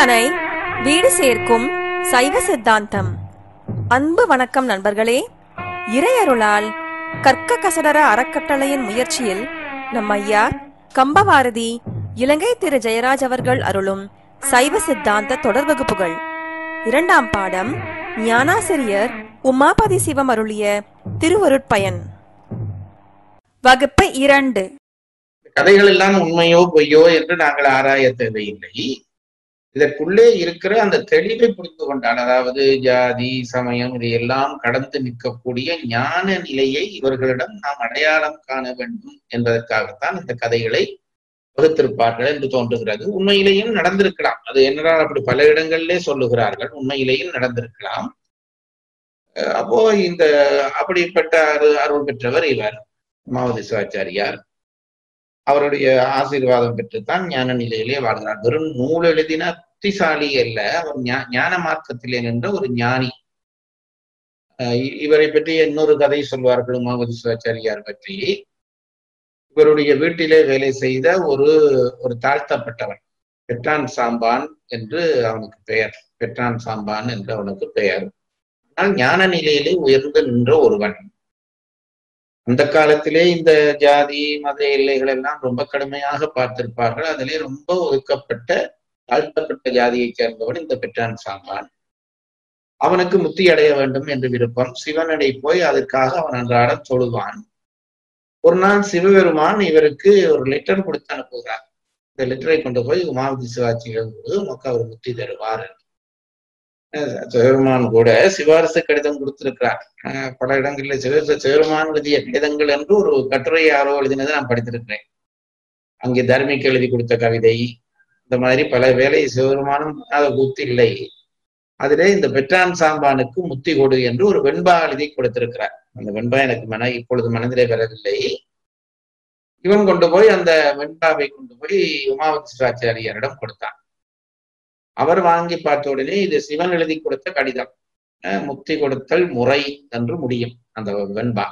தனை வீடு சேர்க்கும் சைவ சித்தாந்தம் அன்பு வணக்கம் நண்பர்களே இறையருளால் கற்க கசடர அறக்கட்டளையின் முயற்சியில் நம் ஐயா கம்பவாரதி இலங்கை திரு ஜெயராஜ் அவர்கள் அருளும் சைவ சித்தாந்த தொடர் வகுப்புகள் இரண்டாம் பாடம் ஞானாசிரியர் உமாபதி சிவம் அருளிய திருவருட்பயன் வகுப்பு இரண்டு கதைகள் எல்லாம் உண்மையோ பொய்யோ என்று நாங்கள் ஆராய தேவையில்லை இதற்குள்ளே இருக்கிற அந்த தெளிவை புரிந்து கொண்டால் அதாவது ஜாதி சமயம் இதையெல்லாம் கடந்து நிற்கக்கூடிய ஞான நிலையை இவர்களிடம் நாம் அடையாளம் காண வேண்டும் என்பதற்காகத்தான் இந்த கதைகளை வகுத்திருப்பார்கள் என்று தோன்றுகிறது உண்மையிலேயும் நடந்திருக்கலாம் அது என்னடா அப்படி பல இடங்களிலே சொல்லுகிறார்கள் உண்மையிலேயும் நடந்திருக்கலாம் அஹ் அப்போ இந்த அப்படிப்பட்ட அரு அருள் பெற்றவர் இவர் மாவதி சிவாச்சாரியார் அவருடைய ஆசீர்வாதம் பெற்றுத்தான் ஞான நிலையிலே வாழ்கிறார் வெறும் நூல் எழுதின புத்திசாலி அல்ல அவர் ஞா- ஞான மார்க்கத்திலே நின்ற ஒரு ஞானி அஹ் இ- இவரை பற்றி இன்னொரு கதை சொல்வார்கள் உமாவதி சிவாச்சாரியார் பற்றி இவருடைய வீட்டிலே வேலை செய்த ஒரு ஒரு தாழ்த்தப்பட்டவன் பெற்றான் சாம்பான் என்று அவனுக்கு பெயர் பெற்றான் சாம்பான் என்று அவனுக்கு பெயர் ஆனால் ஞான நிலையிலே உயர்ந்து நின்ற ஒருவன் அந்த காலத்திலே இந்த ஜாதி மத எல்லைகள் எல்லாம் ரொம்ப கடுமையாக பார்த்திருப்பார்கள் அதிலே ரொம்ப ஒதுக்கப்பட்ட தாழ்த்தப்பட்ட ஜாதியைச் சேர்ந்தவன் இந்த பெற்றான் சாம்பான் அவனுக்கு முத்தி அடைய வேண்டும் என்று விருப்பம் சிவனடை போய் அதற்காக அவன் அன்றாட தொழுவான் ஒரு நாள் சிவபெருமான் இவருக்கு ஒரு லெட்டர் கொடுத்து அனுப்புகிறார் இந்த லெட்டரை கொண்டு போய் உமாவதி சிவாச்சிகள் உனக்கு அவர் முத்தி தருவார் என்று. அஹ் சிவபெருமான் கூட சிபாரிசு கடிதம் கொடுத்திருக்கிறார் அஹ் பல இடங்களில் சிவ சிவபெருமான் எழுதிய கடிதங்கள் என்று ஒரு கட்டுரை யாரோ எழுதினதை நான் படித்திருக்கிறேன் அங்கே தர்மிக்கு எழுதி கொடுத்த கவிதை இந்த மாதிரி பல வேலை சிவபெருமானும் அதை கூத்து இல்லை அதிலே இந்த பெற்றான் சாம்பானுக்கு முத்தி கொடு என்று ஒரு வெண்பா எழுதி கொடுத்திருக்கிறார் அந்த வெண்பா எனக்கு மன இப்பொழுது மனதிலே வரவில்லை இவன் கொண்டு போய் அந்த வெண்பாவை கொண்டு போய் உமாவதி சிவாச்சாரியாரிடம் கொடுத்தான் அவர் வாங்கி பார்த்த உடனே இது சிவன் எழுதி கொடுத்த கடிதம் அஹ் முக்தி கொடுத்தல் முறை என்று முடியும் அந்த வெண்பா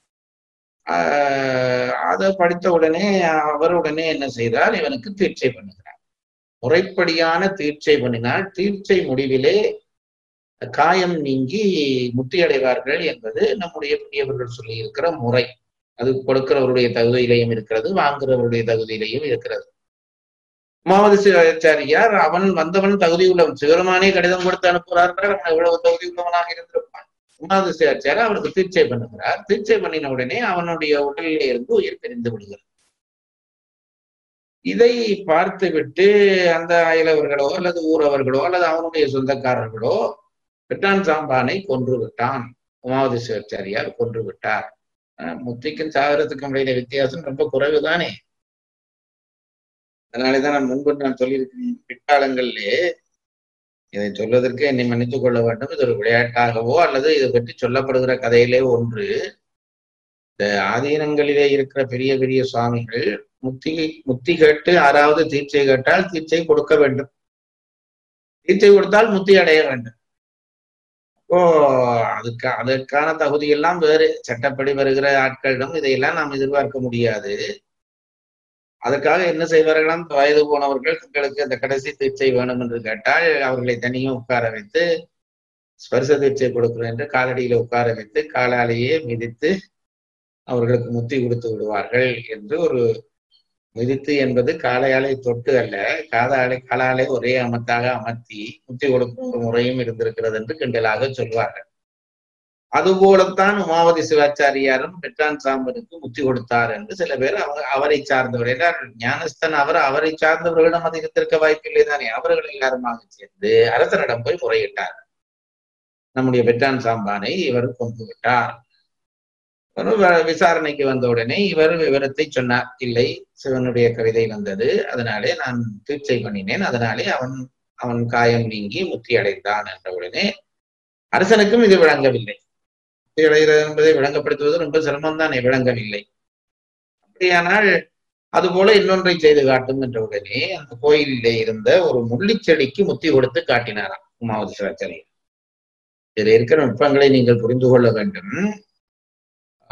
ஆஹ் அதை படித்த உடனே அவர் உடனே என்ன செய்தார் இவனுக்கு தீட்சை பண்ணுகிறார் முறைப்படியான தீட்சை பண்ணினால் தீட்சை முடிவிலே காயம் நீங்கி முத்தி அடைவார்கள் என்பது நம்முடைய பெரியவர்கள் சொல்லி இருக்கிற முறை அது கொடுக்கிறவருடைய தகுதியிலையும் இருக்கிறது வாங்குறவருடைய தகுதியிலையும் இருக்கிறது உமாவதி சிவாச்சாரியார் அவன் வந்தவன் தகுதி உள்ளவன் சிவருமானே கடிதம் கொடுத்து அனுப்புகிறார்கள் அவன் எவ்வளவு தகுதி உள்ளவனாக இருந்திருப்பான் உமாவதி சிவாச்சாரியர் அவனுக்கு தீட்சை பண்ணுகிறார் தீட்சை பண்ணின உடனே அவனுடைய உடலிலே இருந்து உயிர் பிரிந்து விடுகிறது இதை பார்த்துவிட்டு அந்த அயலவர்களோ அல்லது ஊரவர்களோ அல்லது அவனுடைய சொந்தக்காரர்களோ பெற்றான் சாம்பானை கொன்று விட்டான் உமாவதி சிவாச்சாரியார் கொன்று விட்டார் அஹ் முத்திக்கும் சாகரத்துக்கும் இடையில வித்தியாசம் ரொம்ப குறைவுதானே அதனாலேதான் நான் முன்பு நான் சொல்லியிருக்கிறேன் பிற்காலங்களிலே இதை சொல்வதற்கு என்னை மன்னித்துக் கொள்ள வேண்டும் இது ஒரு விளையாட்டாகவோ அல்லது இதை பற்றி சொல்லப்படுகிற கதையிலே ஒன்று இந்த ஆதீனங்களிலே இருக்கிற பெரிய பெரிய சுவாமிகள் முத்தி முத்தி கேட்டு ஆறாவது தீட்சை கேட்டால் தீட்சை கொடுக்க வேண்டும் தீட்சை கொடுத்தால் முத்தி அடைய வேண்டும் அப்போ அதுக்கு அதற்கான தகுதி எல்லாம் வேறு சட்டப்படி வருகிற ஆட்களிடம் இதையெல்லாம் நாம் எதிர்பார்க்க முடியாது அதற்காக என்ன செய்வார்களாம் வயது போனவர்கள் தங்களுக்கு அந்த கடைசி தீட்சை வேணும் என்று கேட்டால் அவர்களை தனியும் உட்கார வைத்து ஸ்பர்ச தீட்சை கொடுக்கிறோம் என்று காலடியில உட்கார வைத்து காலாலேயே மிதித்து அவர்களுக்கு முத்தி கொடுத்து விடுவார்கள் என்று ஒரு மிதித்து என்பது காலையாலை தொட்டு அல்ல காதாலை காலாலே ஒரே அமத்தாக அமர்த்தி முத்தி கொடுக்கும் ஒரு முறையும் இருந்திருக்கிறது என்று கிண்டலாக சொல்வார்கள் அதுபோலத்தான் உமாவதி சிவாச்சாரியாரும் பெற்றான் சாம்பனுக்கு முத்தி கொடுத்தார் என்று சில பேர் அவங்க அவரை சார்ந்தவர் என்றால் ஞானஸ்தன் அவர் அவரை சார்ந்தவர்களிடம் அது இருந்திருக்க வாய்ப்பில்லை தானே அவர்கள் எல்லாருமாக சேர்ந்து அரசரிடம் போய் முறையிட்டார் நம்முடைய பெற்றான் சாம்பானை இவர் கொண்டு விட்டார் ஒரு வ- விசாரணைக்கு வந்த உடனே இவர் விவரத்தை சொன்னார் இல்லை சிவனுடைய கவிதை வந்தது அதனாலே நான் தீட்சை பண்ணினேன் அதனாலே அவன் அவன் காயம் நீங்கி முத்தி அடைந்தான் என்ற உடனே அரசனுக்கும் இது விளங்கவில்லை முத்தி அடைகிறது என்பதை விளங்கப்படுத்துவது ரொம்ப சிரமம் தானே விளங்கவில்லை அப்படியானால் அதுபோல இன்னொன்றை செய்து காட்டும் என்ற உடனே அந்த கோயிலிலே இருந்த ஒரு முள்ளிச்செடிக்கு முத்தி கொடுத்து காட்டினாராம் உமாவதி சிவாச்சாரியர் இதில் இருக்கிற நுட்பங்களை நீங்கள் புரிந்து கொள்ள வேண்டும்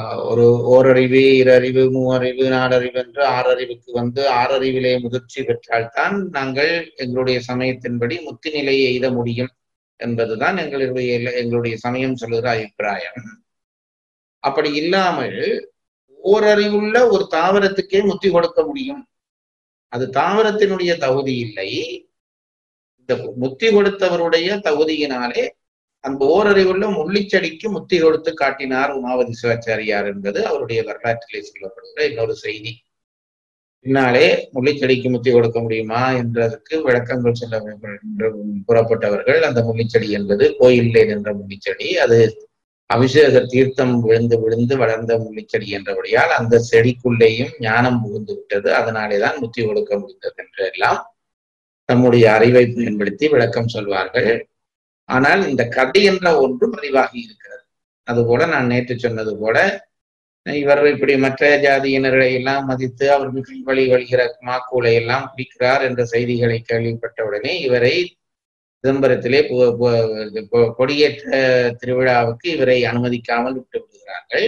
ஆஹ் ஒரு ஓரறிவு இரறிவு மூவறிவு நாலறிவு என்று ஆறறிவுக்கு வந்து ஆறறிவிலே முதிர்ச்சி பெற்றால்தான் நாங்கள் எங்களுடைய சமயத்தின்படி முத்தி நிலையை எய்த முடியும் என்பதுதான் எங்களுடைய எங்களுடைய சமயம் சொல்லுகிற அபிப்பிராயம் அப்படி இல்லாமல் ஓரறிவுள்ள ஒரு தாவரத்துக்கே முத்தி கொடுக்க முடியும் அது தாவரத்தினுடைய தகுதி இல்லை இந்த முத்தி கொடுத்தவருடைய தகுதியினாலே அந்த ஓரறிவுள்ள முள்ளிச்செடிக்கு முத்தி கொடுத்து காட்டினார் உமாவதி சிவாச்சாரியார் என்பது அவருடைய வரலாற்றிலே சொல்லப்படுகிற இன்னொரு செய்தி பின்னாலே முள்ளிச்செடிக்கு முத்தி கொடுக்க முடியுமா என்றதற்கு விளக்கங்கள் சொல்ல வேண்டும் என்று புறப்பட்டவர்கள் அந்த முள்ளிச்செடி என்பது கோயிலே நின்ற முள்ளிச்செடி அது அபிஷேக தீர்த்தம் விழுந்து விழுந்து வளர்ந்த முள்ளிச்செடி என்றபடியால் அந்த செடிக்குள்ளேயும் ஞானம் புகுந்து விட்டது அதனாலேதான் முத்தி கொடுக்க முடிந்தது என்று எல்லாம் தம்முடைய அறிவை பயன்படுத்தி விளக்கம் சொல்வார்கள் ஆனால் இந்த கதை என்ற ஒன்று பதிவாகி இருக்கிறது அதுபோல நான் நேற்று சொன்னது போல இவர் இப்படி மற்ற ஜாதியினரை எல்லாம் மதித்து அவர்களுக்கு வழி வழிகிற மாக்கூளை எல்லாம் குடிக்கிறார் என்ற செய்திகளை கேள்விப்பட்டவுடனே இவரை சிதம்பரத்திலே பு- பு- பொ- கொடியேற்ற திருவிழாவுக்கு இவரை அனுமதிக்காமல் விட்டு விடுகிறார்கள்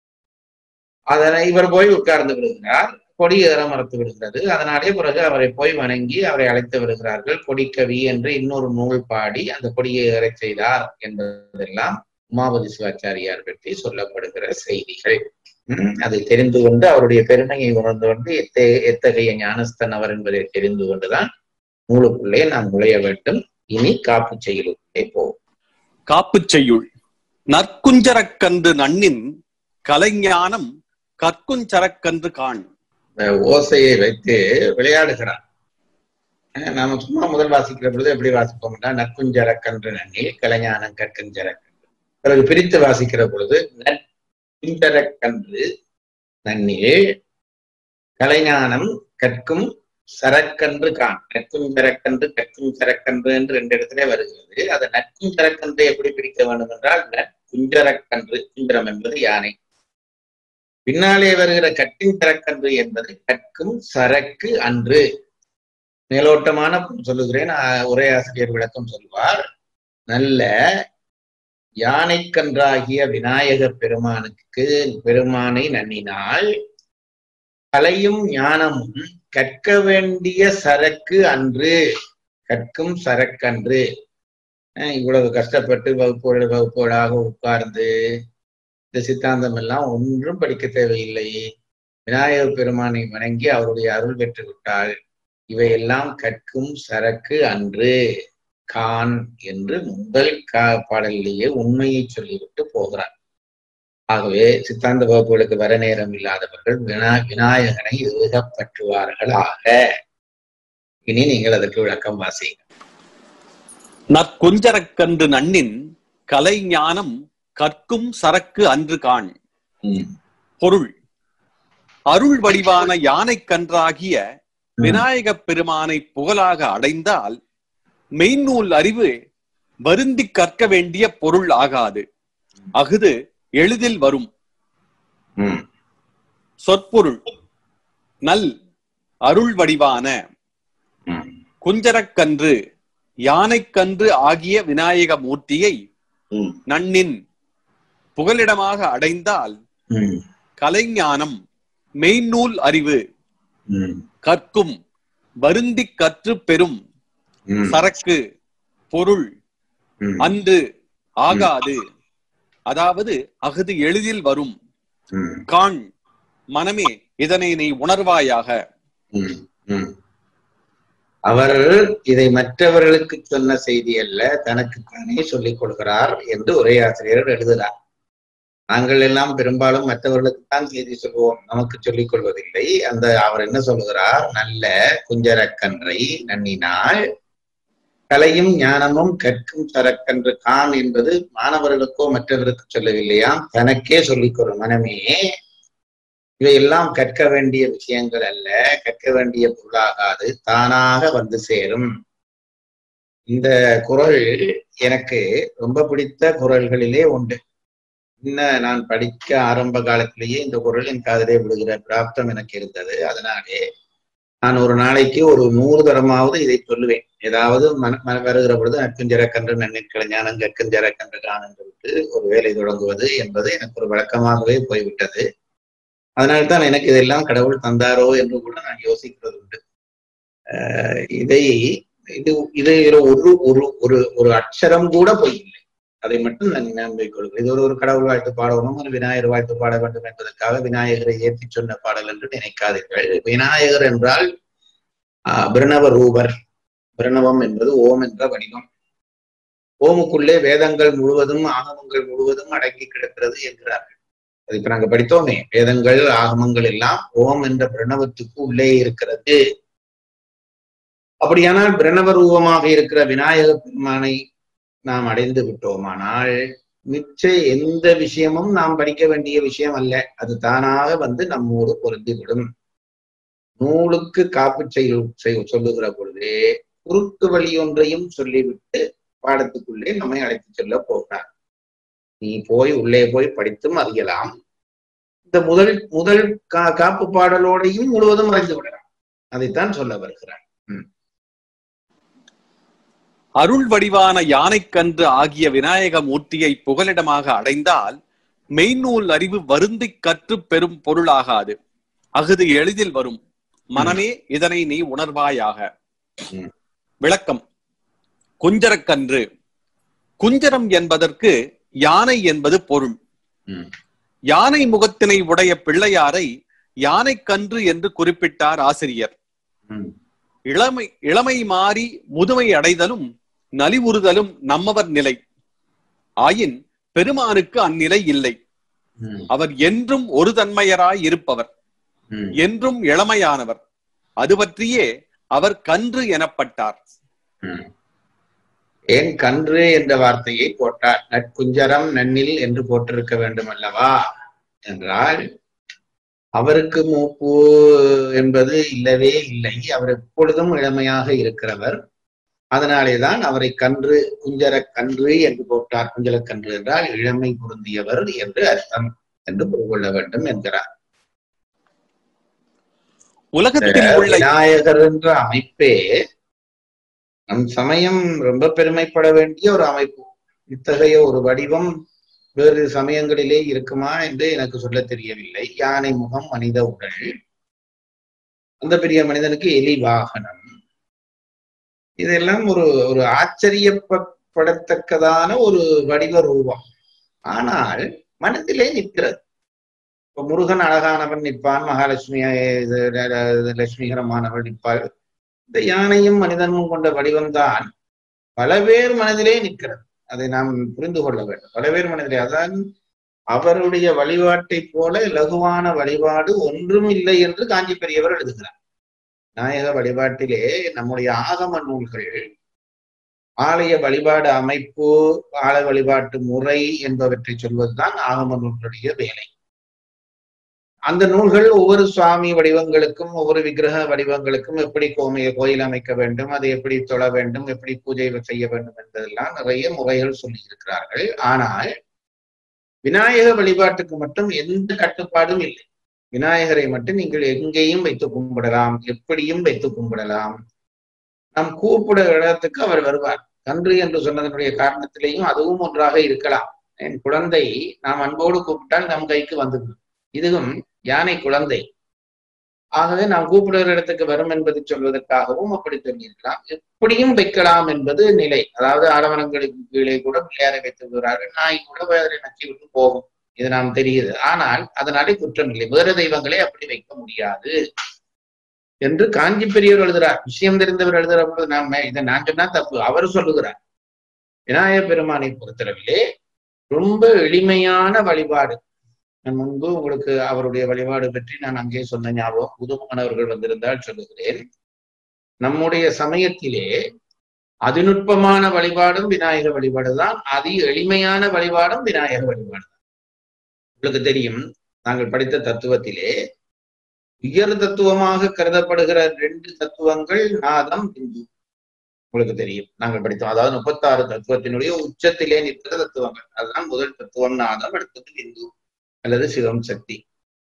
அதனை இவர் போய் உட்கார்ந்து விடுகிறார் கொடி ஏற மறுத்து விடுகிறது அதனாலே பிறகு அவரை போய் வணங்கி அவரை அழைத்து வருகிறார்கள் கொடிக்கவி என்று இன்னொரு நூல் பாடி அந்த கொடியை ஏறச் செய்தார் என்பதெல்லாம் உமாபதி சிவாச்சாரியார் பற்றி சொல்லப்படுகிற செய்திகள் உம் அதை தெரிந்து கொண்டு அவருடைய பெருமையை உணர்ந்து கொண்டு எத்தே எத்தகைய ஞானஸ்தன் அவர் என்பதை தெரிந்து கொண்டுதான் நூலுக்குள்ளே நாம் நுழைய வேண்டும் இனி காப்பு செயலுக்குள்ளே போவோம் காப்புச் செய்யுள் நற்குஞ்சரக்கன்று நன்னின் கலைஞானம் கற்குஞ்சரக்கன்று காண் இந்த ஓசையை வைத்து விளையாடுகிறார் அஹ் நாம சும்மா முதல் வாசிக்கிற பொழுது எப்படி வாசிப்போம்னா நற்குஞ்சரக்கன்று நன்னில் கலைஞானம் கற்குஞ்சரக்கன்று பிறகு பிரித்து வாசிக்கிற பொழுது நற்குஞ்சரக்கன்று நன்னில் கலைஞானம் கற்கும் சரக்கன்று காண் நற்கும் சரக்கன்று கற்கும் சரக்கன்று என்று ரெண்டு இடத்திலே வருகிறது அதை நற்கும் சரக்கன்று எப்படி பிரிக்க வேண்டும் என்றால் நற்குஞ்சரக்கன்று குஞ்சரம் என்பது யானை பின்னாலே வருகிற கட்டின் சரக்கன்று என்பது கற்கும் சரக்கு அன்று மேலோட்டமான சொல்லுகிறேன் ஆஹ் உரை ஆசிரியர் விளக்கம் சொல்வார் நல்ல யானைக்கன்றாகிய விநாயக பெருமானுக்கு பெருமானை நன்னினால் கலையும் ஞானமும் கற்க வேண்டிய சரக்கு அன்று கற்கும் சரக்கன்று அஹ் இவ்வளவு கஷ்டப்பட்டு வகுப்போடு வகுப்போடாக உட்கார்ந்து இந்த சித்தாந்தம் எல்லாம் ஒன்றும் படிக்க தேவையில்லை விநாயகர் பெருமானை வணங்கி அவருடைய அருள் பெற்று விட்டால் இவையெல்லாம் கற்கும் சரக்கு அன்று கான் என்று முதல் கா பாடலிலேயே உண்மையை சொல்லிவிட்டு போகிறார் ஆகவே சித்தாந்த வகுப்புகளுக்கு வர நேரம் இல்லாதவர்கள் வினா விநாயகனை பற்றுவார்களாக இனி நீங்கள் அதற்கு விளக்கம் வாசிங்க நற்குஞ்சரக்கன்று நன்னின் கலைஞானம் கற்கும் சரக்கு அன்று காண் ம், பொருள் அருள் வடிவான யானைக் கன்றாகிய ம், விநாயகப் பெருமானை புகழாக அடைந்தால் மெய்நூல் அறிவு வருந்தி கற்க வேண்டிய பொருள் ஆகாது அஃது எளிதில் வரும் ம், சொற்பொருள் நல் அருள் வடிவான ம், குஞ்சரக்கன்று யானைக்கன்று ஆகிய விநாயக மூர்த்தியை ம், நன்னின் புகலிடமாக அடைந்தால் ம், கலைஞானம் மெய்நூல் அறிவு ம், கற்கும் வருந்தி கற்று பெறும் ம், சரக்கு பொருள் ம், அன்று ஆகாது அதாவது அஃது எளிதில் வரும் ம், காண் மனமே இதனை நீ உணர்வாயாக ம், ம். அவர் இதை மற்றவர்களுக்கு சொன்ன செய்தி அல்ல தனக்குத்தானே சொல்லிக் கொள்கிறார் என்று உரையாசிரியர் எழுதுகிறார் நாங்கள் எல்லாம் பெரும்பாலும் மற்றவர்களுக்குத்தான் செய்தி சொல்லுவோம் நமக்கு சொல்லிக் கொள்வதில்லை அந்த அவர் என்ன சொல்லுகிறார் நல்ல குஞ்சரக்கன்றை நன்னினால் கலையும் ஞானமும் கற்கும் சரக்கன்று கான் என்பது மாணவர்களுக்கோ மற்றவருக்கு சொல்லவில்லையாம் தனக்கே சொல்லிக் கொள்ளும் மனமே இவையெல்லாம் கற்க வேண்டிய விஷயங்கள் அல்ல கற்க வேண்டிய பொருளாகாது தானாக வந்து சேரும் இந்த குரல் எனக்கு ரொம்ப பிடித்த குரல்களிலே உண்டு இன்னும் நான் படிக்க ஆரம்ப காலத்திலேயே இந்த குரல் என் காதலே விழுகிற பிராப்தம் எனக்கு இருந்தது அதனாலே நான் ஒரு நாளைக்கு ஒரு நூறு தரமாவது இதை சொல்லுவேன் ஏதாவது மன மன- வருகிற பொழுது நற்குஞ்சர கன்று நன்னிற்கிற ஞானம் கற்குஞ்சர கன்று காணும் சொல்லிட்டு ஒரு வேலை தொடங்குவது என்பது எனக்கு ஒரு வழக்கமாகவே போய்விட்டது அதனால்தான் எனக்கு இதெல்லாம் கடவுள் தந்தாரோ என்று கூட நான் யோசிக்கிறது உண்டு அஹ் இதை இது இது இதுல ஒரு ஒரு ஒரு ஒரு அக்ஷரம் கூட பொய் இல்லை அதை மட்டும் நான் நம்பிக் கொள்கிறேன் இது ஒரு ஒரு கடவுள் வாழ்த்து பாடணும் ஒரு விநாயகர் வாழ்த்து பாட வேண்டும் என்பதற்காக விநாயகரை ஏற்றி சொன்ன பாடல் என்று நினைக்காதீர்கள் விநாயகர் என்றால் ஆஹ், பிரணவ ரூபர் பிரணவம் என்பது ஓம் என்ற வடிவம் ஓமுக்குள்ளே வேதங்கள் முழுவதும் ஆகமங்கள் முழுவதும் அடங்கி கிடக்கிறது என்கிறார்கள் அது இப்ப நாங்க படித்தோமே வேதங்கள் ஆகமங்கள் எல்லாம் ஓம் என்ற பிரணவத்துக்கு உள்ளே இருக்கிறது அப்படியானால் பிரணவ ரூபமாக இருக்கிற விநாயக பெருமானை நாம் அடைந்து விட்டோமானால் மிச்ச எந்த விஷயமும் நாம் படிக்க வேண்டிய விஷயம் அல்ல அது தானாக வந்து நம்மோடு பொருந்திவிடும் நூலுக்கு காப்பு செய்ய செய்- சொல்லுகிற பொழுதே குறுக்கு வழி ஒன்றையும் சொல்லிவிட்டு பாடத்துக்குள்ளே நம்மை அழைத்து செல்ல போகிறார் நீ போய் உள்ளே போய் படித்தும் அறியலாம் இந்த முதல் முதல் கா காப்பு பாடலோடையும் முழுவதும் அறிந்து விடலாம் அதைத்தான் சொல்ல வருகிறார் அருள் வடிவான யானைக்கன்று ஆகிய விநாயக மூர்த்தியை புகலிடமாக அடைந்தால் மெய்நூல் அறிவு வருந்திக் கற்று பெறும் பொருளாகாது அஃது எளிதில் வரும் மனமே இதனை நீ உணர்வாயாக ம். விளக்கம் குஞ்சரக்கன்று குஞ்சரம் என்பதற்கு யானை என்பது பொருள் ம். யானை முகத்தினை உடைய பிள்ளையாரை யானைக்கன்று என்று குறிப்பிட்டார் ஆசிரியர் ம். இளமை இளமை மாறி முதுமை அடைதலும் நலிவுறுதலும் நம்மவர் நிலை ஆயின் பெருமானுக்கு அந்நிலை இல்லை ம். அவர் என்றும் ஒரு தன்மையராய் இருப்பவர் ம். என்றும் இளமையானவர் அது பற்றியே அவர் கன்று எனப்பட்டார் ம். ஏன் கன்று என்ற வார்த்தையை போட்டார் நற்குஞ்சரம் நன்னில் என்று போட்டிருக்க வேண்டும் அல்லவா என்றால் அவருக்கு மூப்பு என்பது இல்லவே இல்லை அவர் எப்பொழுதும் இளமையாக இருக்கிறவர் அதனாலேதான் அவரை கன்று குஞ்சர கன்று என்று போட்டார் குஞ்சர கன்று என்றால் இளமை பொருந்தியவர் என்று அர்த்தம் என்று புரிந்து கொள்ள வேண்டும் என்கிறார் உலகத்தில் உள்ள விநாயகர் என்ற அமைப்பே நம் சமயம் ரொம்ப பெருமைப்பட வேண்டிய ஒரு அமைப்பு இத்தகைய ஒரு வடிவம் வேறு சமயங்களிலே இருக்குமா என்று எனக்கு சொல்ல தெரியவில்லை யானை முகம் மனித உடல் அந்த பெரிய மனிதனுக்கு எலி வாகனம் இதெல்லாம் ஒரு ஒரு ஆச்சரியப்படத்தக்கதான ஒரு வடிவ ரூபம் ஆனால் மனதிலே நிற்கிறது இப்ப முருகன் அழகானவன் நிற்பான் மகாலட்சுமி இது, இது, லட்சுமிகரமானவள் நிற்பாள் இந்த யானையும் மனிதனும் கொண்ட வடிவம்தான் பல பேர் மனதிலே நிற்கிறது அதை நாம் புரிந்து கொள்ள வேண்டும் பல பேர் மனதிலே அதான் அவருடைய வழிபாட்டை போல லகுவான வழிபாடு ஒன்றும் இல்லை என்று காஞ்சி பெரியவர் எழுதுகிறார் நாயக வழிபாட்டிலே நம்முடைய ஆகம நூல்கள் ஆலய வழிபாடு அமைப்பு ஆலய வழிபாட்டு முறை என்பவற்றை சொல்வதுதான் ஆகம நூல்களுடைய வேலை அந்த நூல்கள் ஒவ்வொரு சுவாமி வடிவங்களுக்கும் ஒவ்வொரு விக்கிரக வடிவங்களுக்கும் எப்படி கோமைய கோயில் அமைக்க வேண்டும் அதை எப்படி தொழ வேண்டும் எப்படி பூஜை செய்ய வேண்டும் என்பதெல்லாம் நிறைய முறைகள் சொல்லி இருக்கிறார்கள் ஆனால் விநாயக வழிபாட்டுக்கு மட்டும் எந்த கட்டுப்பாடும் இல்லை விநாயகரை மட்டும் நீங்கள் எங்கேயும் வைத்து கும்பிடலாம் எப்படியும் வைத்து கும்பிடலாம் நாம் கூப்பிட இடத்துக்கு அவர் வருவார் கன்று என்று சொன்னதனுடைய காரணத்திலேயும் அதுவும் ஒன்றாக இருக்கலாம் என் குழந்தை நாம் அன்போடு கூப்பிட்டால் நம் கைக்கு வந்துவிடும் இதுவும் யானை குழந்தை ஆகவே நாம் கூப்பிடுகிற இடத்துக்கு வரும் என்பதை சொல்வதற்காகவும் அப்படி சொல்லியிருக்கலாம் எப்படியும் வைக்கலாம் என்பது நிலை அதாவது ஆடவனங்களுக்கு கீழே கூட பிள்ளையாரை வைத்து விடுகிறார்கள் நாய் கூட வேதனை நச்சு விட்டு போகும் இது நாம் தெரியுது ஆனால் அதனாலே குற்றம் இல்லை வேறு தெய்வங்களை அப்படி வைக்க முடியாது என்று காஞ்சி பெரியவர் எழுதுறார் விஷயம் தெரிந்தவர் எழுதுகிற பொழுது நாம இதை நான் சொன்னா தப்பு அவர் சொல்லுகிறார் விநாயகர் பெருமானை பொறுத்தளவிலே ரொம்ப எளிமையான வழிபாடு நான் முன்பு உங்களுக்கு அவருடைய வழிபாடு பற்றி நான் அங்கே சொன்ன ஞாபகம் புதுமானவர்கள் வந்திருந்தால் சொல்லுகிறேன் நம்முடைய சமயத்திலே அதிநுட்பமான வழிபாடும் விநாயக வழிபாடு தான் அதி எளிமையான வழிபாடும் விநாயக வழிபாடு தான் உங்களுக்கு தெரியும் நாங்கள் படித்த தத்துவத்திலே உயர் தத்துவமாக கருதப்படுகிற ரெண்டு தத்துவங்கள் நாதம் பிந்து உங்களுக்கு தெரியும் நாங்கள் படித்தோம் அதாவது முப்பத்தாறு தத்துவத்தினுடைய உச்சத்திலே நிற்கிற தத்துவங்கள் அதுதான் முதல் தத்துவம் நாதம் அடுத்தது பிந்து அல்லது சிவம் சக்தி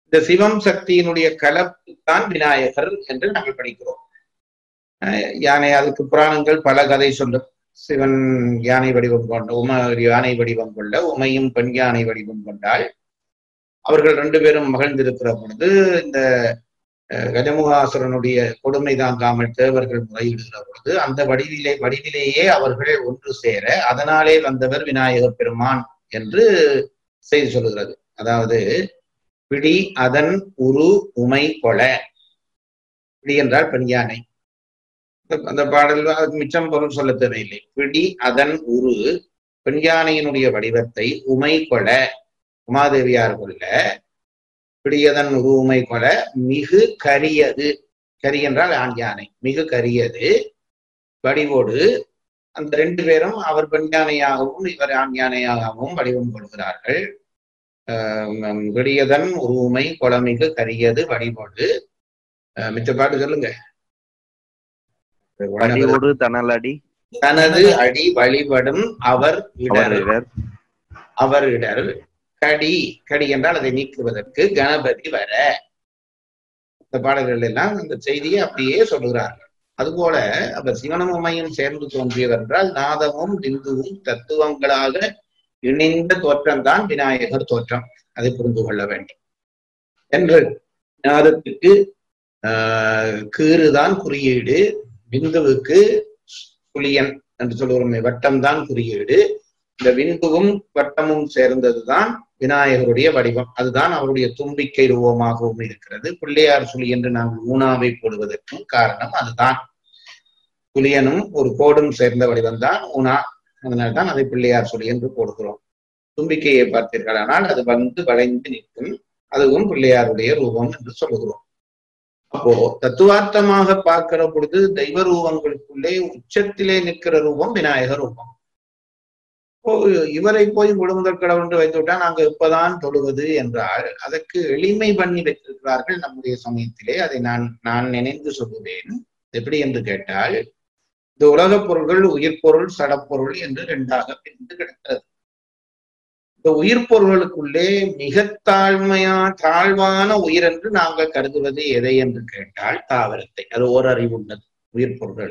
இந்த சிவம் சக்தியினுடைய கலப்பு தான் விநாயகர் என்று நாங்கள் படிக்கிறோம் அஹ் யானை அதுக்கு புராணங்கள் பல கதை சொல்லும் சிவன் யானை வடிவம் கொண்ட உம யானை வடிவம் கொண்ட உமையும் பெண் யானை வடிவம் கொண்டாள் அவர்கள் ரெண்டு பேரும் மகிழ்ந்திருக்கிற பொழுது இந்த அஹ், கஜமுகாசுரனுடைய கொடுமை தாங்காமல் தேவர்கள் முறையிடுகிற பொழுது அந்த வடிவிலே வடிவிலேயே அவர்கள் ஒன்று சேர அதனாலே வந்தவர் விநாயக பெருமான் என்று செய்தி சொல்லுகிறது அதாவது பிடி அதன் உரு உமை கொல பிடி என்றால் பெண் யானை அந்த- அந்த பாடல் அதுக்கு மிச்சம் பொருள் சொல்ல தேவையில்லை பிடி அதன் உரு பெண் யானையினுடைய வடிவத்தை உமை கொல உமாதேவியார் கொல்ல பிடியதன் உரு உமை கொல மிகு கரியது கரி என்றால் ஆண் யானை மிகு கரியது வடிவோடு அந்த ரெண்டு பேரும் அவர் பெண் யானையாகவும் இவர் ஆண் யானையாகவும் வடிவம் கொள்கிறார்கள் ஆஹ் விடியதன் உருமை கொலமிகு கரியது வடிவோடு ஆஹ் மிச்ச பாட்டு சொல்லுங்க அடியோடு தனலடி தனது அடி வழிபடும் அவர் இடர் அவரிடர் அவர் இடர் கடி கடி என்றால் அதை நீக்குவதற்கு கணபதி வர இந்த பாடல்கள் எல்லாம் அந்த செய்தியை அப்படியே சொல்லுகிறார்கள் அதுபோல அந்த சிவனும் உமையும் சேர்ந்து தோன்றியவர் என்றால் நாதமும் பிந்துவும் தத்துவங்களாக இணைந்த தோற்றம்தான் விநாயகர் தோற்றம் அதை புரிந்து கொள்ள வேண்டும் என்று நாதத்துக்கு ஆஹ் கீறுதான் குறியீடு பிந்துவுக்கு புலியன் என்று சொல்லுகிறோமே வட்டம் தான் குறியீடு இந்த விந்துவும் வட்டமும் சேர்ந்ததுதான் விநாயகருடைய வடிவம் அதுதான் அவருடைய தும்பிக்கை ரூபமாகவும் இருக்கிறது பிள்ளையார் சுழி என்று நாங்கள் ஊனாவை போடுவதற்கும் காரணம் அதுதான் புலியனும் ஒரு கோடும் சேர்ந்த வடிவம் தான் ஊனா அதனால்தான் அதை பிள்ளையார் சுழி என்று போடுகிறோம் தும்பிக்கையை பார்த்தீர்களானால் அது வந்து வளைந்து நிற்கும் அதுவும் பிள்ளையாருடைய ரூபம் என்று சொல்லுகிறோம் அப்போ தத்துவார்த்தமாக பார்க்கிற பொழுது தெய்வ ரூபங்களுக்குள்ளே உச்சத்திலே நிற்கிற ரூபம் விநாயகர் ரூபம் இப்போ இவரை போய் முழுமுதல் கடவுள் என்று வைத்து விட்டா நாங்க இப்பதான் தொழுவது என்றால் அதற்கு எளிமை பண்ணி வைத்திருக்கிறார்கள் நம்முடைய சமயத்திலே அதை நான் நான் நினைந்து சொல்லுவேன் எப்படி என்று கேட்டால் இந்த உலகப் பொருள்கள் உயிர் பொருள் சடப்பொருள் என்று இரண்டாக பிரிந்து கிடக்கிறது இந்த உயிர் பொருள்களுக்குள்ளே மிக தாழ்மையா தாழ்வான உயிர் என்று நாங்கள் கருதுவது எதை என்று கேட்டால் தாவரத்தை அது ஓரறிவு உள்ளது உயிர் பொருள்கள்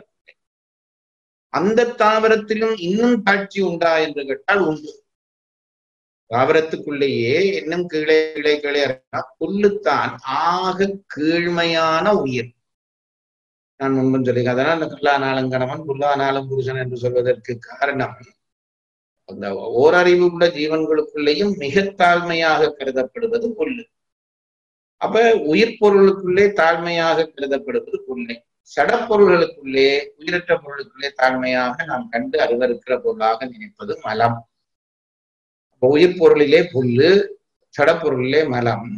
அந்த தாவரத்திலும் இன்னும் தாட்சி உண்டா என்று கேட்டால் உண்டு தாவரத்துக்குள்ளேயே இன்னும் கீழே கீழே கீழே இறங்கினா புல்லுத்தான் ஆக கீழ்மையான உயிர் நான் முன்பும் சொல்லி அதனால் அந்த கல்லானாலும் கணவன் புல்லானாலும் புருஷன் என்று சொல்வதற்கு காரணம் அந்த ஓரறிவு உள்ள ஜீவன்களுக்குள்ளேயும் மிக தாழ்மையாக கருதப்படுவது புல்லு அப்ப உயிர் பொருளுக்குள்ளே தாழ்மையாக கருதப்படுவது புல்லை சடப்பொருள்களுக்குள்ளே உயிரற்ற பொருளுக்குள்ளே தாழ்மையாக நாம் கண்டு அருவருக்கிற பொருளாக நினைப்பது மலம் அப்ப உயிர் பொருளிலே புல்லு சடப்பொருளிலே மலம்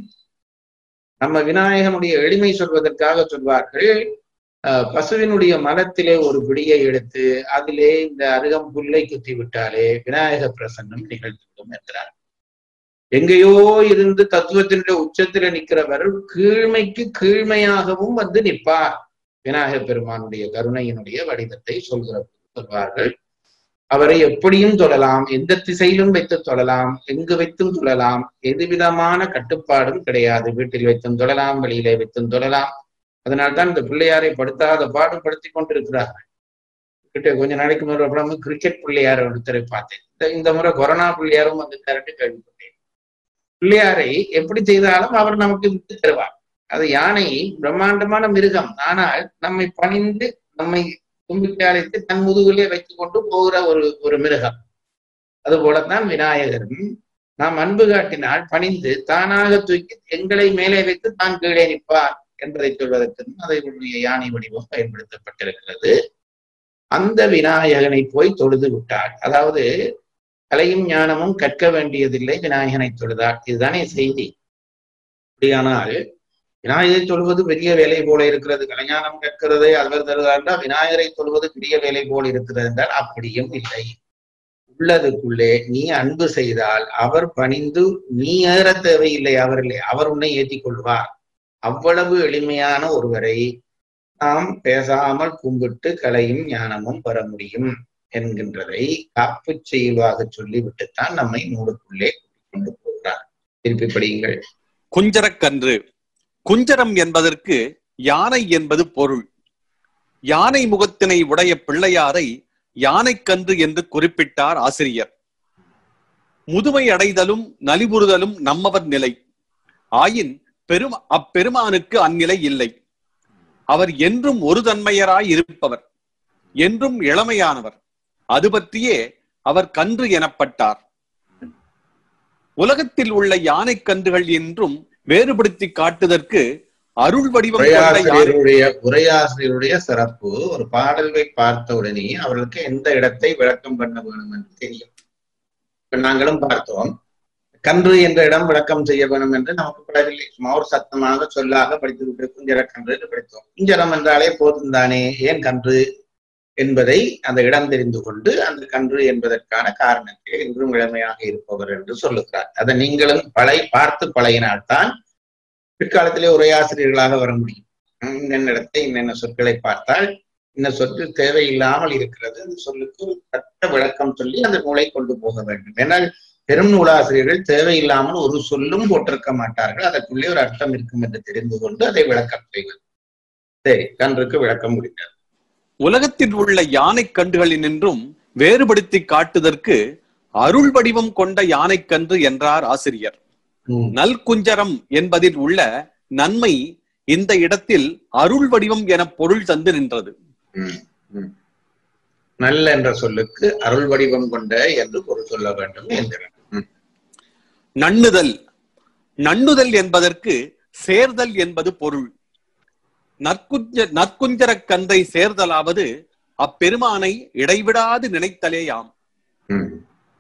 நம்ம விநாயகனுடைய எளிமை சொல்வதற்காக சொல்வார்கள் அஹ், பசுவினுடைய மலத்திலே ஒரு பிடியை எடுத்து அதிலே இந்த அருகம் புல்லை குத்தி விட்டாலே விநாயக பிரசன்னம் நிகழ்ந்துவிடும் என்கிறார் எங்கேயோ இருந்து தத்துவத்தினுடைய உச்சத்தில நிற்கிறவர் கீழ்மைக்கு கீழ்மையாகவும் வந்து நிற்பார் விநாயக பெருமானுடைய கருணையினுடைய வடிவத்தை சொல்கிற சொல்வார்கள் அவரை எப்படியும் தொழலாம் எந்த திசையிலும் வைத்து தொழலாம் எங்கு வைத்தும் தொழலாம் எதுவிதமான கட்டுப்பாடும் கிடையாது வீட்டில் வைத்தும் தொழலாம் வெளியிலே வைத்தும் தொழலாம் அதனால்தான் இந்த பிள்ளையாரை படுத்தாத பாடும் படுத்தி கொண்டிருக்கிறார்கள் கிட்ட கொஞ்ச நாளைக்கு முன்னாடி அப்புறம் கிரிக்கெட் பிள்ளையார் ஒருத்தரை பார்த்தேன் இந்த- இந்த முறை கொரோனா பிள்ளையாரும் வந்து கரண்டு கேள்விப்பட்டேன் பிள்ளையாரை எப்படி செய்தாலும் அவர் நமக்கு விட்டு தருவார் அது யானை பிரம்மாண்டமான மிருகம் ஆனால் நம்மை பணிந்து நம்மை தும்பிக்கை அழைத்து தன் முதுகிலே வைத்துக் கொண்டு போகிற ஒரு ஒரு மிருகம் அது போலத்தான் விநாயகரும் நாம் அன்பு காட்டினால் பணிந்து தானாக தூக்கி எங்களை மேலே வைத்து தான் கீழே நிற்பார் என்பதை சொல்வதற்கு அதனுடைய யானை வடிவம் பயன்படுத்தப்பட்டிருக்கிறது அந்த விநாயகனை போய் தொழுது விட்டாள் அதாவது கலையும் ஞானமும் கற்க வேண்டியதில்லை விநாயகனை தொழுதாள் இதுதானே செய்தி அப்படியானால் விநாயகரை தொழுவது பெரிய வேலை போல இருக்கிறது கலைஞானம் கற்கிறதை அவர் தருகிறார் விநாயகரை தொழுவது பெரிய வேலை போல இருக்கிறது என்றால் அப்படியும் இல்லை உள்ளதுக்குள்ளே நீ அன்பு செய்தால் அவர் பணிந்து நீ ஏற தேவையில்லை அவரில்லை அவர் உன்னை ஏற்றிக் கொள்வார் அவ்வளவு எளிமையான ஒருவரை நாம் பேசாமல் கும்பிட்டு கலையும் ஞானமும் பெற முடியும் என்கின்றதை காப்பு செயலாக சொல்லிவிட்டுத்தான் நம்மை நூலுக்குள்ளே கொண்டு போகிறார் திருப்பி படியுங்கள் குஞ்சரக்கன்று குஞ்சரம் என்பதற்கு யானை என்பது பொருள் யானை முகத்தினை உடைய பிள்ளையாரை யானைக்கன்று என்று குறிப்பிட்டார் ஆசிரியர் முதுமை அடைதலும் நலிவுறுதலும் நம்மவர் நிலை ஆயின் பெரும் அப்பெருமானுக்கு அந்நிலை இல்லை அவர் என்றும் ஒரு தன்மையராய் இருப்பவர் என்றும் இளமையானவர் அது பற்றியே அவர் கன்று எனப்பட்டார் உலகத்தில் உள்ள யானை கன்றுகள் என்றும் வேறுபடுத்தி காட்டுதற்கு அருள் வடிவம் கொண்ட யானை உரையாசிரியருடைய உரையாசிரியருடைய சிறப்பு ஒரு பாடல்களை பார்த்த உடனே அவர்களுக்கு எந்த இடத்தை விளக்கம் பண்ண வேணும் என்று தெரியும் இப்ப நாங்களும் பார்த்தோம் கன்று என்ற இடம் விளக்கம் செய்ய வேணும் என்று நமக்கு படவில்லை சும்மா ஒரு சத்தமாக சொல்லாக படித்து விட்டு குஞ்சர கன்று என்று படித்தோம் குஞ்சரம் என்றாலே போதும் தானே ஏன் கன்று என்பதை அந்த இடம் தெரிந்து கொண்டு அந்த கன்று என்பதற்கான காரணத்தை இன்றும் இளமையாக இருப்பவர் என்று சொல்லுகிறார் அதை நீங்களும் பழை பார்த்து பழகினால்தான் பிற்காலத்திலே உரையாசிரியர்களாக வர முடியும் இன்னென்ன இடத்தை இன்னென்ன சொற்களை பார்த்தால் இந்த சொற்று தேவையில்லாமல் இருக்கிறது அந்த சொல்லுக்கு ஒரு தக்க விளக்கம் சொல்லி அந்த நூலை கொண்டு போக வேண்டும் ஏன்னால் பெரும் நூலாசிரியர்கள் தேவையில்லாமல் ஒரு சொல்லும் போட்டிருக்க மாட்டார்கள் அதற்குள்ளே ஒரு அர்த்தம் இருக்கும் என்று தெரிந்து கொண்டு அதை விளக்கம் செய்வது சரி கன்றுக்கு விளக்கம் முடிந்தது உலகத்தில் உள்ள யானை கன்றுகளினின்றும் வேறுபடுத்தி காட்டுதற்கு அருள் வடிவம் கொண்ட யானைக்கன்று என்றார் ஆசிரியர் ம், நல்குஞ்சரம் என்பதில் உள்ள நன்மை இந்த இடத்தில் அருள் வடிவம் என பொருள் தந்து நின்றது ம், ம். நல்ல என்ற சொல்லுக்கு அருள் வடிவம் கொண்ட என்று பொருள் சொல்ல வேண்டும் என்கிறார் ம், நண்ணுதல் நண்ணுதல் என்பதற்கு சேர்தல் என்பது பொருள் நற்குஞ்ச நற்குஞ்சரக் கன்றை சேர்தலாவது அப்பெருமானை இடைவிடாது நினைத்தலேயாம் ம்.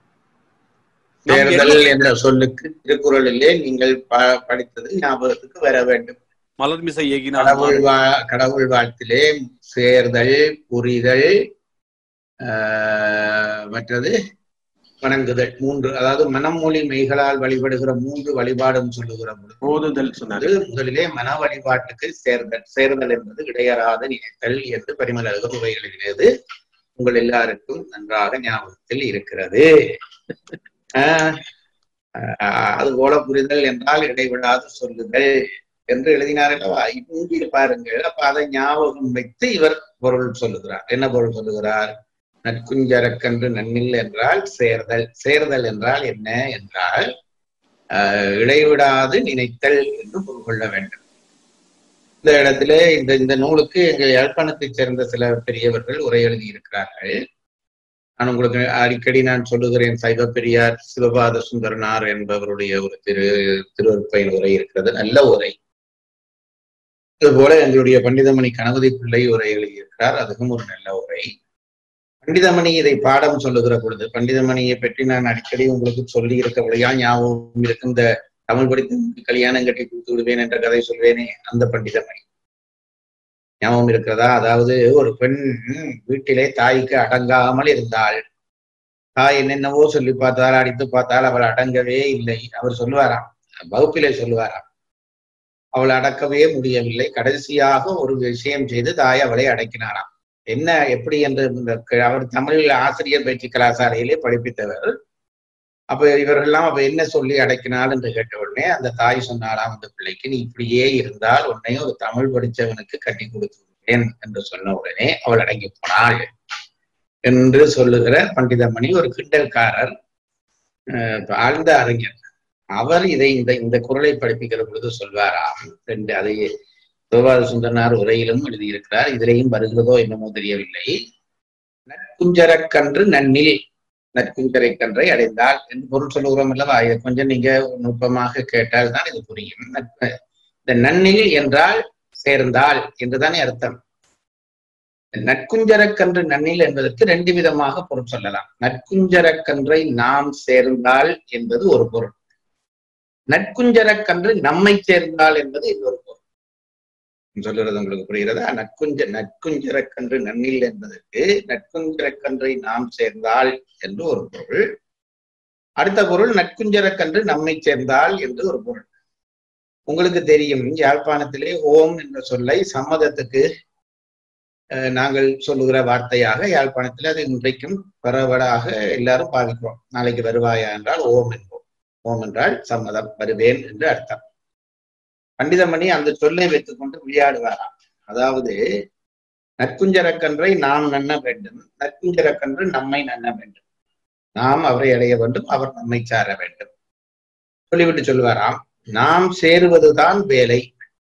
நம் தேர்தல் என்ற சொல்லுக்கு திருக்குறளிலே நீங்கள் ப- படித்தது ஞாபகத்துக்கு வர வேண்டும் மலர்மிசை ஏகினார் கடவுள் வா கடவுள் வாழ்த்திலே சேர்தல் புரிதல் ஆஹ், மற்றது வணங்குதல் மூன்று அதாவது மனமொழி மெய்களால் வழிபடுகிற மூன்று வழிபாடும் சொல்லுகிற பொழுது ஓதுதல் சொன்னாரு அது முதலிலே மன வழிபாட்டுக்கு சேர்தல் சேர்தல் என்பது இடையறாத நினைத்தல் என்று பரிமலக உரை எழுதினது உங்கள் எல்லாருக்கும் நன்றாக ஞாபகத்தில் இருக்கிறது ஆஹ், ஆஹ், அது போல புரிதல் என்றால் இடைவிடாது சொல்லுதல் என்று எழுதினார் அல்லவா இங்கே பாருங்கள் அப்ப அதை ஞாபகம் வைத்து இவர் பொருள் சொல்லுகிறார் என்ன பொருள் சொல்லுகிறார் நற்குஞ்சரக்கன்று நன்னில் என்றால் சேர்தல் சேர்தல் என்றால் என்ன என்றால் ஆஹ், இடைவிடாது நினைத்தல் என்று பொருள் கொள்ள வேண்டும் இந்த இடத்துல இந்த இந்த நூலுக்கு எங்க யாழ்ப்பாணத்தைச் சேர்ந்த சில பெரியவர்கள் உரை எழுதி இருக்கிறார்கள் நான் உங்களுக்கு அடிக்கடி நான் சொல்லுகிறேன் சைவ பெரியார் சிவபாத சுந்தரனார் என்பவருடைய ஒரு திரு திருவருப்பையின் உரை இருக்கிறது நல்ல உரை இதுபோல எங்களுடைய பண்டிதமணி கணபதி பிள்ளை உரை எழுதியிருக்கிறார் அதுவும் ஒரு நல்ல உரை பண்டிதமணி இதை பாடம் சொல்லுகிற பொழுது பண்டிதமணியை பற்றி நான் அடிக்கடி உங்களுக்கு சொல்லி இருக்கபடியா ஞாபகம் இருக்கும் இந்த தமிழ் படித்து கல்யாணம் கட்டி கொடுத்து விடுவேன் என்ற கதை சொல்வேனே அந்த பண்டிதமணி ஞாபகம் இருக்கிறதா அதாவது ஒரு பெண் வீட்டிலே தாய்க்கு அடங்காமல் இருந்தாள் தாய் என்னென்னவோ சொல்லி பார்த்தால் அடித்து பார்த்தால் அவள் அடங்கவே இல்லை அவர் சொல்லுவாராம் வகுப்பிலே சொல்லுவாராம் அவள் அடக்கவே முடியவில்லை கடைசியாக ஒரு விஷயம் செய்து தாய் அவளை அடக்கினாராம் என்ன எப்படி என்று இந்த க- அவர் தமிழ் ஆசிரியர் பயிற்சி கலாசாலையிலே படிப்பித்தவர் அப்ப இவர்கள்லாம் அப்ப என்ன சொல்லி அடக்கினாள் என்று கேட்ட உடனே அந்த தாய் சொன்னாலாம் அந்த பிள்ளைக்கு நீ இப்படியே இருந்தால் உன்னையும் ஒரு தமிழ் படிச்சவனுக்கு கட்டி கொடுத்து விடுவேன் என்று சொன்ன உடனே அவள் அடங்கி போனாள் என்று சொல்லுகிற பண்டிதமணி ஒரு கிண்டல்காரர் அஹ், ஆழ்ந்த அறிஞர் அவர் இதை இந்த இந்த குரலை படிப்பிக்கிற பொழுது சொல்வாராம் ரெண்டு அதை சிவபாத சுந்தரனார் உரையிலும் எழுதியிருக்கிறார் இதிலேயும் வருகிறதோ என்னமோ தெரியவில்லை நற்குஞ்சரக்கன்று நன்னில் நற்குஞ்சரை கன்றை அடைந்தால் என்று பொருள் சொல்லுகிறோம் அல்லவா இதை கொஞ்சம் நீங்க நுட்பமாக கேட்டால் தான் இது புரியும் நற்ப- இந்த நன்னில் என்றால் சேர்ந்தால் என்றுதானே அர்த்தம் நற்குஞ்சரக்கன்று நன்னில் என்பதற்கு ரெண்டு விதமாக பொருள் சொல்லலாம் நற்குஞ்சரக்கன்றை நாம் சேர்ந்தால் என்பது ஒரு பொருள் நற்குஞ்சரக்கன்று நம்மை சேர்ந்தால் என்பது இன்னொரு பொருள் சொல்லுறது உங்களுக்கு புரிகிறதா நற்குஞ்ச நற்குஞ்சரக்கன்று நன்னில் என்பதற்கு நற்குஞ்சரக்கன்றை நாம் சேர்ந்தால் என்று ஒரு பொருள் அடுத்த பொருள் நற்குஞ்சரக்கன்று நம்மை சேர்ந்தால் என்று ஒரு பொருள் உங்களுக்கு தெரியும் யாழ்ப்பாணத்திலே ஓம் என்ற சொல்லை சம்மதத்துக்கு அஹ், நாங்கள் சொல்லுகிற வார்த்தையாக யாழ்ப்பாணத்தில் அது இன்றைக்கும் பரவலாக எல்லாரும் பாவிக்கிறோம் நாளைக்கு வருவாயா என்றால் ஓம் என்போம் ஓம் என்றால் சம்மதம் வருவேன் என்று அர்த்தம் பண்டிதமணி அந்த சொல்லை வைத்துக்கொண்டு விளையாடுவாராம் அதாவது நற்குஞ்சரக்கன்றை நாம் நன்ன வேண்டும் நற்குஞ்சரக்கன்று நம்மை நன்ன வேண்டும் நாம் அவரை அடைய வேண்டும் அவர் நம்மை சார வேண்டும் சொல்லிவிட்டு சொல்வாராம் நாம் சேருவதுதான் வேலை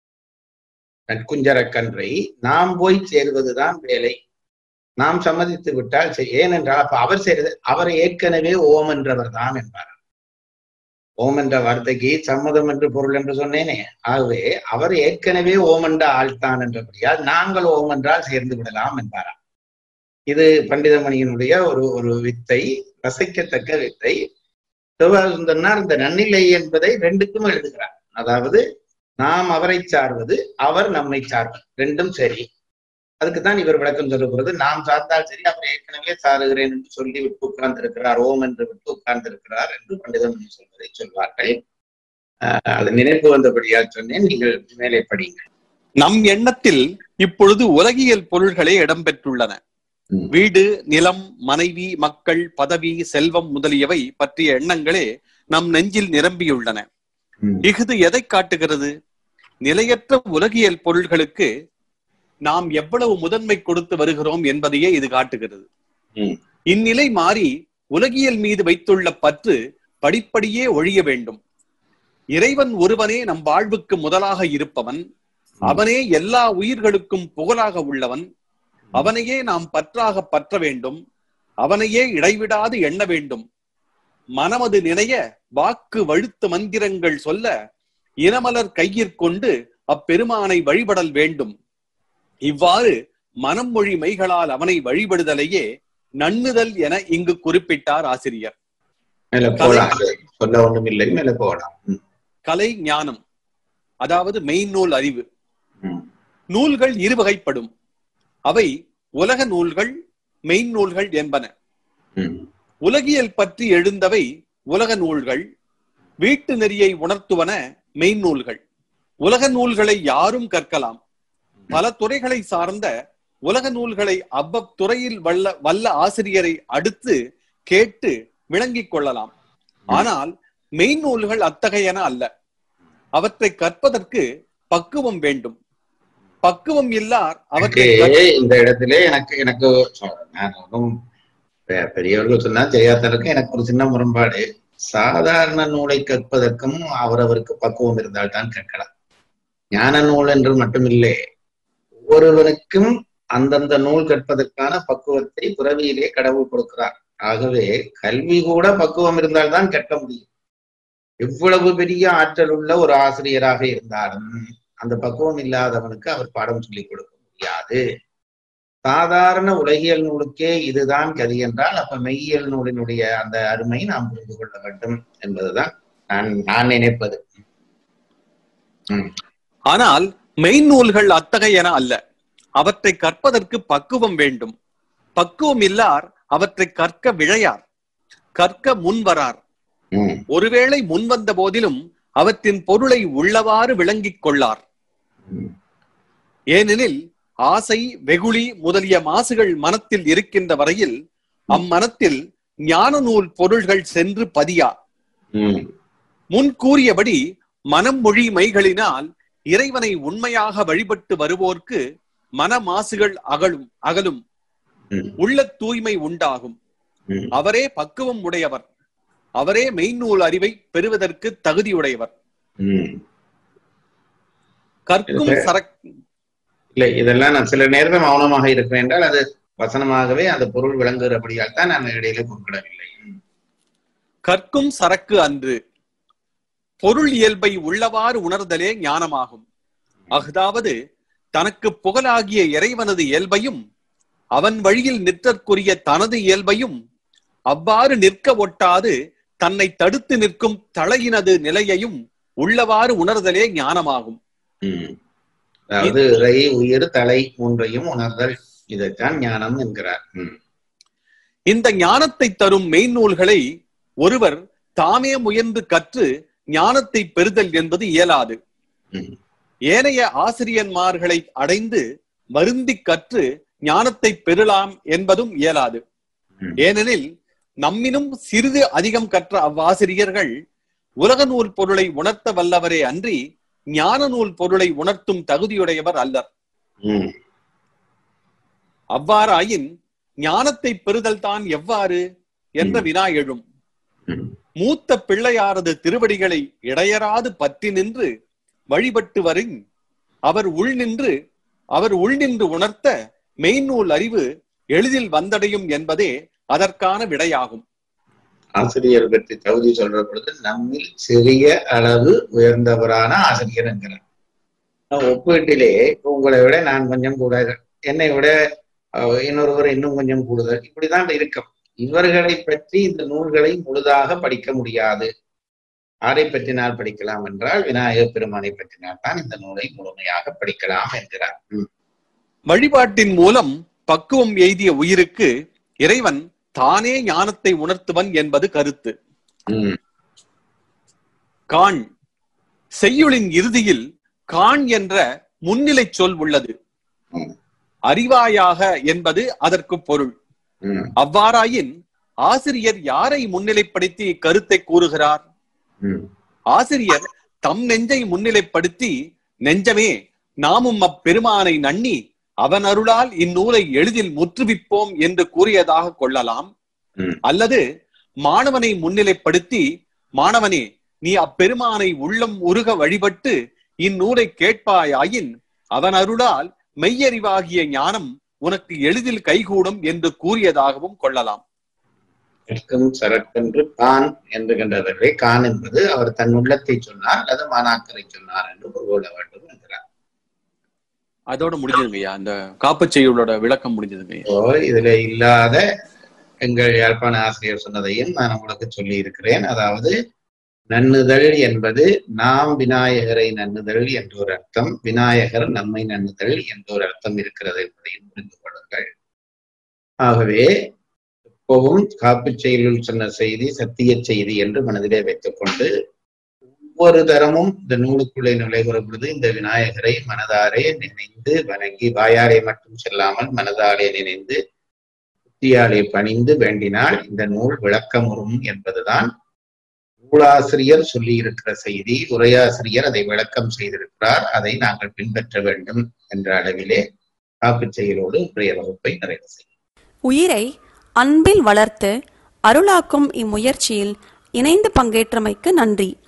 நற்குஞ்சரக்கன்றை நாம் போய் சேருவதுதான் வேலை நாம் சம்மதித்து விட்டால் செய்- ஏனென்றால் அப்ப அவர் செய்வது அவர் ஏற்கனவே ஓம் என்றவர் தான் என்பார் ஓம் என்ற வார்த்தைக்கு சம்மதம் என்று பொருள் என்று சொன்னேனே ஆகவே அவர் ஏற்கனவே ஓம் என்ற ஆள்தான் என்றபடியால் நாங்கள் ஓம் என்றால் சேர்ந்து விடலாம் என்பாராம் இது பண்டிதமணியினுடைய ஒரு ஒரு வித்தை ரசிக்கத்தக்க வித்தை சிவசுந்தரனார் இந்த நன்னிலை என்பதை ரெண்டுக்கும் எழுதுகிறார் அதாவது நாம் அவரை சார்வது அவர் நம்மை சார்வது ரெண்டும் சரி அதுக்குத்தான் இவர் விளக்கம் சொல்லப்படுறது நாம் சார்ந்தால் சரி அவர் ஏற்கனவே சாருகிறேன் என்று சொல்லி விட்டு உட்கார்ந்து இருக்கிறார் ஓம் என்று விட்டு உட்கார்ந்து இருக்கிறார் என்று பண்டிதமணி சொல்வதை சொல்வார்கள் ஆஹ் அது நினைப்பு வந்தபடியால் சொன்னேன் நீங்கள் மேலே படிங்க நம் எண்ணத்தில் இப்பொழுது உலகியல் பொருள்களே இடம்பெற்றுள்ளன ம். வீடு நிலம் மனைவி மக்கள் பதவி செல்வம் முதலியவை பற்றிய எண்ணங்களே நம் நெஞ்சில் நிரம்பியுள்ளன ம். இஃது எதை காட்டுகிறது நிலையற்ற உலகியல் பொருள்களுக்கு நாம் எவ்வளவு முதன்மை கொடுத்து வருகிறோம் என்பதையே இது காட்டுகிறது ம். இந்நிலை மாறி உலகியல் மீது வைத்துள்ள பற்று படிப்படியே ஒழிய வேண்டும் இறைவன் ஒருவனே நம் வாழ்வுக்கு முதலாக இருப்பவன் அவனே எல்லா உயிர்களுக்கும் புகழாக உள்ளவன் அவனையே நாம் பற்றாக பற்ற வேண்டும் அவனையே இடைவிடாது எண்ண வேண்டும் மனமது நினைய வாக்கு வழுத்து மந்திரங்கள் சொல்ல இனமலர் கையிற்கொண்டு அப்பெருமானை வழிபடல் வேண்டும் இவ்வாறு மனம் மொழி மெய்களால் அவனை வழிபடுதலையே நண்ணுதல் என இங்கு குறிப்பிட்டார் ஆசிரியர் மேல போலாம் சொல்ல ஒண்ணும் இல்லை மேல போகலாம் ம். கலை ஞானம் அதாவது மெய்நூல் அறிவு ம். நூல்கள் இருவகைப்படும் அவை உலக நூல்கள் மெய்நூல்கள் என்பன ம். உலகியல் பற்றி எழுந்தவை உலக நூல்கள் வீட்டு நெறியை உணர்த்துவன மெய்நூல்கள் உலக நூல்களை யாரும் கற்கலாம் பல துறைகளை சார்ந்த உலக நூல்களை அவ்வத்துறையில் வல்ல வல்ல ஆசிரியரை அடுத்து கேட்டு விளங்கிக் கொள்ளலாம் ஆனால் மெய்நூல்கள் அத்தகையன அல்ல அவற்றை கற்பதற்கு பக்குவம் வேண்டும் பக்குவம் இல்லார் அவற்றை எனக்கு கற்க- இந்த இடத்திலே எனக்கு எனக்கு சொ- நான் ஒன்றும் பெ- பெரியவர்கள் சொன்னா தெரியாதவருக்கு எனக்கு ஒரு சின்ன முரண்பாடு சாதாரண நூலை கற்பதற்கும் அவரவருக்கு பக்குவம் இருந்தால் தான் கற்கலாம் ஞான நூல் என்று மட்டுமில்லை ஒவ்வொருவனுக்கும் அந்தந்த நூல் கற்பதற்கான பக்குவத்தை பிறவியிலே கடவுள் கொடுக்கிறார் ஆகவே கல்வி கூட பக்குவம் இருந்தால்தான் கற்க முடியும் எவ்வளவு பெரிய ஆற்றல் உள்ள ஒரு ஆசிரியராக இருந்தாலும் அந்த பக்குவம் இல்லாதவனுக்கு அவர் பாடம் சொல்லிக் கொடுக்க முடியாது சாதாரண உலகியல் நூலுக்கே இதுதான் கதி என்றால் அப்ப மெய்யியல் நூலினுடைய அந்த அருமை நாம் புரிந்து கொள்ள வேண்டும் என்பதுதான் நான் நான் நினைப்பது ம், ஆனால் மெய்நூல்கள் அத்தகையன அல்ல அவற்றை கற்பதற்கு பக்குவம் வேண்டும் பக்குவம் இல்லார் அவற்றை கற்க விழையார் கற்க முன்வரார் ம், ஒருவேளை முன்வந்த போதிலும் அவற்றின் பொருளை உள்ளவாறு விளங்கிக் கொள்ளார் ம், ஏனெனில் ஆசை வெகுளி முதலிய மாசுகள் மனத்தில் இருக்கின்ற வரையில் அம்மனத்தில் ஞான நூல் பொருள்கள் சென்று பதியா ம், முன் கூறியபடி மனம் மொழி மைகளினால் இறைவனை உண்மையாக வழிபட்டு வருவோர்க்கு மன மாசுகள் அகலும் அகலும் ம், உள்ள தூய்மை உண்டாகும் ம். அவரே பக்குவம் உடையவர் அவரே மெய்நூல் அறிவை பெறுவதற்கு தகுதியுடையவர் ம். கற்கும் இது- சரக் இல்லை இதெல்லாம் நான் சில நேரம் மௌனமாக இருக்கிறேன் என்றால் அது வசனமாகவே அந்த பொருள் விளங்குகிறபடியால் தான் நான் இடையிலே குறுக்கிடவில்லை ம், கற்கும் சரக்கு அன்று பொருள் இயல்பை உள்ளவாறு உணர்தலே ஞானமாகும் அஃதாவது தனக்கு புகழாகிய இறைவனது இயல்பையும் அவன் வழியில் நிற்றற்குரிய தனது இயல்பையும் அவ்வாறு நிற்க ஒட்டாது தன்னை தடுத்து நிற்கும் தலையினது நிலையையும் உள்ளவாறு உணர்தலே ஞானமாகும் ம். அதாவது இறை உயிர் தலை மூன்றையும் உணர்தல் இதைத்தான் ஞானம் என்கிறார் ம், இந்த ஞானத்தை தரும் மெய்நூல்களை ஒருவர் தாமே முயன்று கற்று ஞானத்தை பெறுதல் என்பது இயலாது ம். ஏனைய ஆசிரியன்மார்களை அடைந்து வருந்தி கற்று ஞானத்தை பெறலாம் என்பதும் இயலாது ம். ஏனெனில் நம்மினும் சிறிது அதிகம் கற்ற அவ்வாசிரியர்கள் உலக நூல் பொருளை உணர்த்த வல்லவரே அன்றி ஞான நூல் பொருளை உணர்த்தும் தகுதியுடையவர் அல்லர் ம், அவ்வாறாயின் ஞானத்தை பெறுதல் தான் எவ்வாறு என்ற ம். வினா எழும் ம், மூத்த பிள்ளையாரது திருவடிகளை இடையராது பற்றி நின்று வழிபட்டு வரின் அவர் உள் நின்று அவர் உள் நின்று உணர்த்த மெய்நூல் அறிவு எளிதில் வந்தடையும் என்பதே அதற்கான விடையாகும் ஆசிரியர் பற்றி தகுதி சொல்ற பொழுது நம்மில் சிறிய அளவு உயர்ந்தவரான ஆசிரியர் என்கிறார் ஒப்பீட்டிலே உங்களை விட நான் கொஞ்சம் கூட என்னை விட அஹ், இன்னொருவர் இன்னும் கொஞ்சம் கூடுதல் இப்படிதான் இருக்கும் இவர்களை பற்றி இந்த நூல்களை முழுதாக படிக்க முடியாது யாரை பற்றினால் படிக்கலாம் என்றால் விநாயகப் பெருமானை பற்றினால் தான் இந்த நூலை முழுமையாக படிக்கலாம் என்கிறார் ம், வழிபாட்டின் மூலம் பக்குவம் எய்திய உயிருக்கு இறைவன் தானே ஞானத்தை உணர்த்துவன் என்பது கருத்து ம், காண் செய்யுளின் இறுதியில் காண் என்ற முன்னிலை சொல் உள்ளது ம். அறிவாயாக என்பது அதற்கு பொருள் ம், அவ்வாறாயின் ஆசிரியர் யாரை முன்னிலைப்படுத்தி இக்கருத்தை கூறுகிறார் ம், ஆசிரியர் தம் நெஞ்சை முன்னிலைப்படுத்தி நெஞ்சமே நாமும் அப்பெருமானை நன்னி அவன் அருளால் இந்நூலை எளிதில் முற்றுவிப்போம் என்று கூறியதாக கொள்ளலாம் ம். அல்லது மாணவனை முன்னிலைப்படுத்தி மாணவனே நீ அப்பெருமானை உள்ளம் உருக வழிபட்டு இந்நூலை கேட்பாயாயின் அவன் அருளால் மெய்யறிவாகிய ஞானம் உனக்கு எளிதில் கைகூடும் என்று கூறியதாகவும் கொள்ளலாம் நிற்கும் சரக்கென்று கான் என்கின்றவர்களே கான் என்பது அவர் தன் உள்ளத்தை சொன்னார் அல்லது மாணாக்கரை சொன்னார் என்று பொருள் கொள்ள வேண்டும் என்கிறார் அதோட முடிஞ்சதுங்கய்யா அந்த காப்புச் செய்யுளோட விளக்கம் முடிஞ்சதுங்கய்யா இப்போ இதுல இல்லாத எங்கள் யாழ்ப்பாண ஆசிரியர் சொன்னதையும் நான் உங்களுக்கு சொல்லி இருக்கிறேன் அதாவது நன்னுதல் என்பது நாம் விநாயகரை நன்னுதல் என்ற ஒரு அர்த்தம் விநாயகர் நம்மை நன்னுதல் என்ற ஒரு அர்த்தம் இருக்கிறது என்பதையும் புரிந்து கொள்ளுங்கள் ஆகவே எப்பவும் காப்புச் செயலில் சொன்ன செய்தி சத்திய செய்தி என்று மனதிலே வைத்துக் கொண்டு ஒவ்வொரு தரமும் இந்த நூலுக்குள்ளே நுழைகிற பொழுது இந்த விநாயகரை மனதாரே நினைந்து வணங்கி வாயாலே மட்டும் செல்லாமல் மனதாலே நினைந்து புத்தியாலே பணிந்து வேண்டினால் இந்த நூல் விளக்கமுறும் என்பதுதான் நூலாசிரியர் சொல்லி இருக்கிற செய்தி உரையாசிரியர் அதை விளக்கம் செய்திருக்கிறார் அதை நாங்கள் பின்பற்ற வேண்டும் என்ற அளவிலே காப்புச் செயலோடு இன்றைய வகுப்பை நிறைவு செய்யும் உயிரை அன்பில் வளர்த்து அருளாக்கும் இம்முயற்சியில் இணைந்து பங்கேற்றமைக்கு நன்றி